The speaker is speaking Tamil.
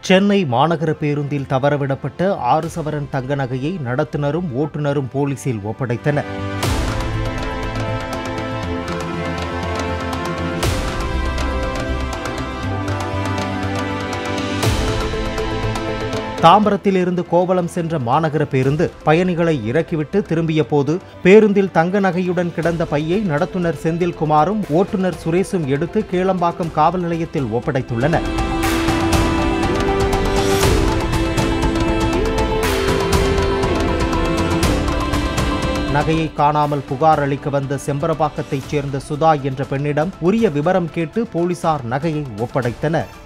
சென்னை மாநகர பேருந்தில் தவறவிடப்பட்ட ஆறு சவரன் தங்க நகையை நடத்துனரும் ஓட்டுநரும் போலீசில் ஒப்படைத்தனர் தாம்பரத்திலிருந்து கோவளம் சென்ற மாநகர பேருந்து பயணிகளை இறக்கிவிட்டு திரும்பிய போது பேருந்தில் தங்க நகையுடன் கிடந்த பையை நடத்துனர் செந்தில்குமாரும் ஓட்டுநர் சுரேஷும் எடுத்து கீழம்பாக்கம் காவல் நிலையத்தில் ஒப்படைத்துள்ளனர் நகையை காணாமல் புகார் அளிக்க வந்த செம்பரபாக்கத்தைச் சேர்ந்த சுதா என்ற பெண்ணிடம் உரிய விவரம் கேட்டு போலீசார் நகையை ஒப்படைத்தனர்